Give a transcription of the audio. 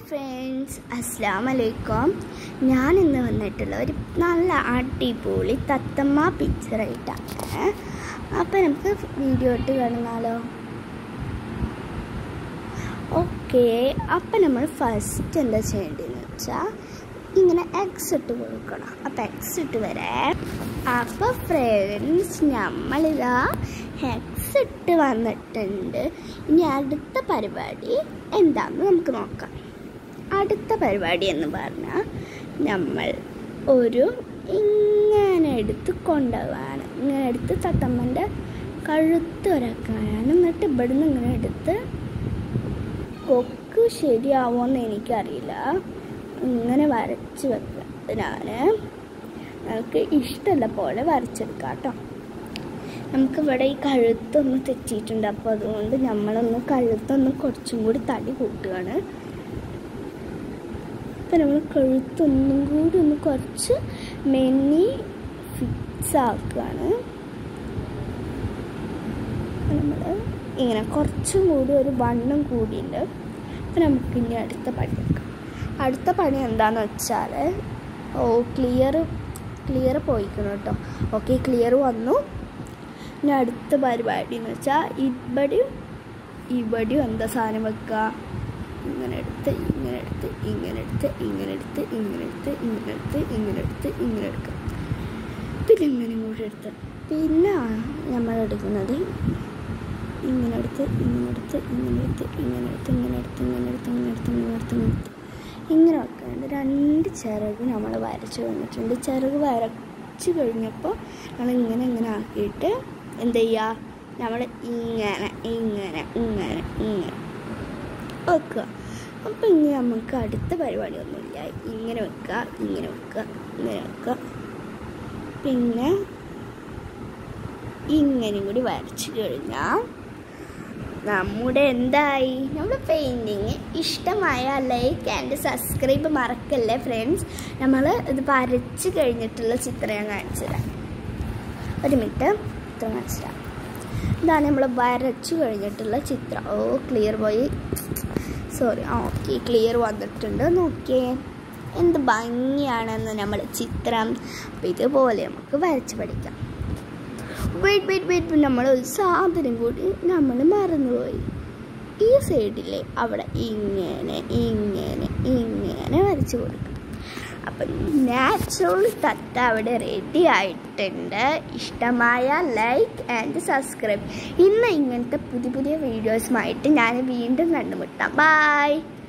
friends അസ്സാം വലൈക്കും ഞാൻ ഇന്ന് വന്നിട്ടുള്ള ഒരു നല്ല അടിപൊളി തത്തമ്മ പിക്ചറായിട്ടാണ് അപ്പം നമുക്ക് വീഡിയോ ഇട്ട് കാണുന്നാലോ ഓക്കെ അപ്പം നമ്മൾ ഫസ്റ്റ് എന്താ ചെയ്യേണ്ടതെന്ന് വെച്ചാൽ ഇങ്ങനെ എക്സ് ഇട്ട് കൊടുക്കണം അപ്പം എക്സ് ഇട്ട് വരാം അപ്പോൾ ഫ്രണ്ട്സ് നമ്മളിതാ എക്സ് ഇട്ട് വന്നിട്ടുണ്ട് ഇനി അടുത്ത പരിപാടി എന്താണെന്ന് നമുക്ക് നോക്കാം അടുത്ത പരിപാടി എന്ന് പറഞ്ഞാൽ നമ്മൾ ഒരു ഇങ്ങനെ എടുത്ത് കൊണ്ടുപോവാണ് ഇങ്ങനെ എടുത്ത് തത്തമ്മൻ്റെ കഴുത്ത് വരക്കാനാണ് എന്നിട്ട് ഇവിടുന്ന് ഇങ്ങനെ എടുത്ത് കൊക്ക് ശരിയാവുമെന്ന് എനിക്കറിയില്ല ഇങ്ങനെ വരച്ച് വെക്കുക ഞാൻ നമുക്ക് ഇഷ്ടമുള്ള പോലെ വരച്ചെടുക്കാം കേട്ടോ നമുക്കിവിടെ ഈ കഴുത്തൊന്ന് തെറ്റിയിട്ടുണ്ട് അപ്പോൾ അതുകൊണ്ട് നമ്മളൊന്ന് കഴുത്തൊന്ന് കുറച്ചും കൂടി തടി കൂട്ടുകയാണ് അപ്പം നമ്മൾ കഴുത്തൊന്നും കൂടി ഒന്ന് കുറച്ച് മെന്നി ഫിക്സ് ആക്കുകയാണ് നമ്മൾ ഇങ്ങനെ കുറച്ചും കൂടി ഒരു വണ്ണം കൂടിയുണ്ട് അപ്പം നമുക്ക് ഇനി അടുത്ത പണി എടുക്കാം അടുത്ത പണി എന്താണെന്ന് വെച്ചാൽ ഓ ക്ലിയർ ക്ലിയർ പോയിക്കണം കേട്ടോ ഓക്കെ ക്ലിയർ വന്നു ഇനി അടുത്ത പരിപാടി എന്ന് വെച്ചാൽ ഇവിടെയും ഇവിടെയും എന്താ സാധനം വെക്കുക ഇങ്ങനെ എടുത്ത് ഇങ്ങനെ എടുത്ത് ഇങ്ങനെ എടുത്ത് ഇങ്ങനെ എടുത്ത് ഇങ്ങനെ എടുത്ത് ഇങ്ങനെ എടുത്ത് ഇങ്ങനെ എടുത്ത് ഇങ്ങനെ എടുക്കുക പിന്നെ ഇങ്ങനെ കൂടി എടുത്ത് പിന്നെ നമ്മൾ എടുക്കുന്നത് ഇങ്ങനെ എടുത്ത് ഇങ്ങനെ എടുത്ത് ഇങ്ങനെ എടുത്ത് ഇങ്ങനെ എടുത്ത് ഇങ്ങനെ എടുത്ത് ഇങ്ങനെ എടുത്ത് ഇങ്ങനെ എടുത്ത് ഇങ്ങനെ എടുത്ത് ഇങ്ങനെ എടുത്ത് ഇങ്ങനെ വെക്കാണ്ട് രണ്ട് ചിറക് നമ്മൾ വരച്ച് വന്നിട്ടുണ്ട് ചിറക് വരച്ച് കഴിഞ്ഞപ്പോൾ നമ്മൾ ഇങ്ങനെ ഇങ്ങനെ ആക്കിയിട്ട് എന്ത് ചെയ്യുക നമ്മൾ ഇങ്ങനെ ഇങ്ങനെ ഇങ്ങനെ ഇങ്ങനെ വെക്കുക അപ്പം ഇനി നമുക്ക് അടുത്ത പരിപാടി ഒന്നുമില്ല ഇങ്ങനെ വെക്കുക ഇങ്ങനെ വെക്കുക ഇങ്ങനെ വെക്കുക പിന്നെ ഇങ്ങനെയും കൂടി വരച്ച് കഴിഞ്ഞാൽ നമ്മുടെ എന്തായി നമ്മുടെ പെയിൻറ്റിങ് ഇഷ്ടമായ ലൈക്ക് ആൻഡ് സബ്സ്ക്രൈബ് മറക്കല്ലേ ഫ്രണ്ട്സ് നമ്മൾ ഇത് വരച്ച് കഴിഞ്ഞിട്ടുള്ള ചിത്രം ഞാൻ കാണിച്ചു തരാം ഒരു മിനിറ്റ് ചിത്രം കാണിച്ചു തരാം ഇതാണ് നമ്മൾ വരച്ചു കഴിഞ്ഞിട്ടുള്ള ചിത്രം ഓ ക്ലിയർ പോയി സോറി ആ ഓക്കെ ക്ലിയർ വന്നിട്ടുണ്ട് നോക്കിയേ എന്ത് ഭംഗിയാണെന്ന് നമ്മൾ ചിത്രം അപ്പം ഇതുപോലെ നമുക്ക് വരച്ച് പഠിക്കാം വെയിറ്റ് വെയിറ്റ് വെയിറ്റ് നമ്മൾ ഒരു സാധനം കൂടി നമ്മൾ മറന്നുപോയി ഈ സൈഡിലെ അവിടെ ഇങ്ങനെ ഇങ്ങനെ ഇങ്ങനെ വരച്ച് കൊടുക്കണം അപ്പം നാച്ചുറൽ തത്ത അവിടെ റെഡി ആയിട്ടുണ്ട് ഇഷ്ടമായ ലൈക്ക് ആൻഡ് സബ്സ്ക്രൈബ് ഇന്ന് ഇങ്ങനത്തെ പുതിയ പുതിയ വീഡിയോസുമായിട്ട് ഞാൻ വീണ്ടും കണ്ടുമുട്ടാം ബായ്